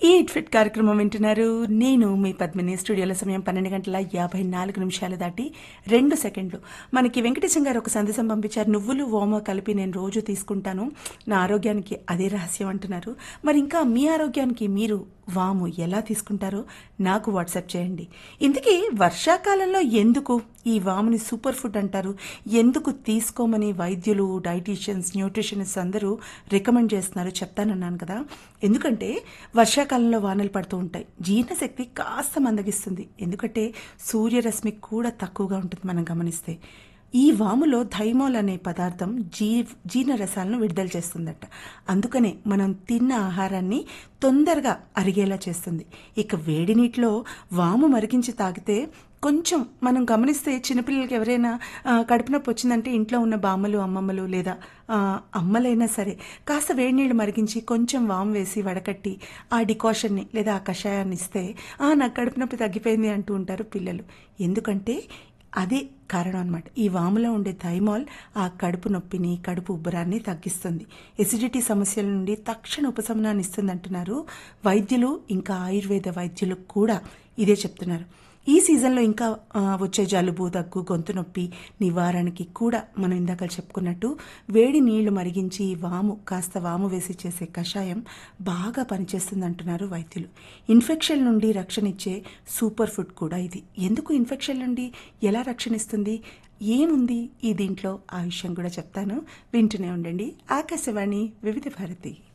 ఈ ఫిట్ కార్యక్రమం వింటున్నారు నేను మీ పద్మిని స్టూడియోల సమయం పన్నెండు గంటల యాభై నాలుగు నిమిషాలు దాటి రెండు సెకండ్లు మనకి వెంకటేశం గారు ఒక సందేశం పంపించారు నువ్వులు ఓమ కలిపి నేను రోజు తీసుకుంటాను నా ఆరోగ్యానికి అదే రహస్యం అంటున్నారు మరి ఇంకా మీ ఆరోగ్యానికి మీరు వాము ఎలా తీసుకుంటారో నాకు వాట్సాప్ చేయండి ఇంతకీ వర్షాకాలంలో ఎందుకు ఈ వాముని సూపర్ ఫుడ్ అంటారు ఎందుకు తీసుకోమని వైద్యులు డైటీషియన్స్ న్యూట్రిషనిస్ట్ అందరూ రికమెండ్ చేస్తున్నారు చెప్తానన్నాను కదా ఎందుకంటే వర్షాకాలంలో వానలు పడుతూ ఉంటాయి జీర్ణశక్తి కాస్త మందగిస్తుంది ఎందుకంటే సూర్యరశ్మి కూడా తక్కువగా ఉంటుంది మనం గమనిస్తే ఈ వాములో థైమోల్ అనే పదార్థం జీ జీర్ణరసాలను విడుదల చేస్తుందట అందుకనే మనం తిన్న ఆహారాన్ని తొందరగా అరిగేలా చేస్తుంది ఇక వేడి నీటిలో వాము మరిగించి తాగితే కొంచెం మనం గమనిస్తే చిన్నపిల్లలకి ఎవరైనా ఆ, కడుపు నొప్పి వచ్చిందంటే ఇంట్లో ఉన్న బామ్మలు అమ్మమ్మలు లేదా ఆ, అమ్మలైనా సరే కాస్త వేడి నీళ్ళు మరిగించి కొంచెం వాము వేసి వడకట్టి ఆ డికాషన్ని లేదా ఆ కషాయాన్ని ఇస్తే "ఆ, నాకు కడుపు నొప్పి తగ్గిపోయింది అంటూ ఉంటారు పిల్లలు ఎందుకంటే అదే కారణం అనమాట ఈ వాములో ఉండే థైమాల్ ఆ కడుపు నొప్పిని కడుపు ఉబ్బరాన్ని తగ్గిస్తుంది ఎసిడిటీ సమస్యల నుండి తక్షణ ఉపశమనాన్ని ఇస్తుంది అంటున్నారు వైద్యులు ఇంకా ఆయుర్వేద వైద్యులు కూడా ఇదే చెప్తున్నారు ఈ సీజన్లో ఇంకా ఆ, వచ్చే జలుబు దగ్గు గొంతు నొప్పి నివారణకి కూడా మనం ఇందాక చెప్పుకున్నట్టు వేడి నీళ్లు మరిగించి వాము కాస్త వాము వేసి చేసే కషాయం బాగా పనిచేస్తుంది అంటున్నారు వైద్యులు ఇన్ఫెక్షన్ నుండి రక్షణ ఇచ్చే సూపర్ ఫుడ్ కూడా ఇది ఎందుకు ఇన్ఫెక్షన్ నుండి ఎలా రక్షణ ఇస్తుంది ఏముంది ఈ దీంట్లో ఆ విషయం కూడా చెప్తాను వింటూనే ఉండండి ఆకాశవాణి వివిధ భారతి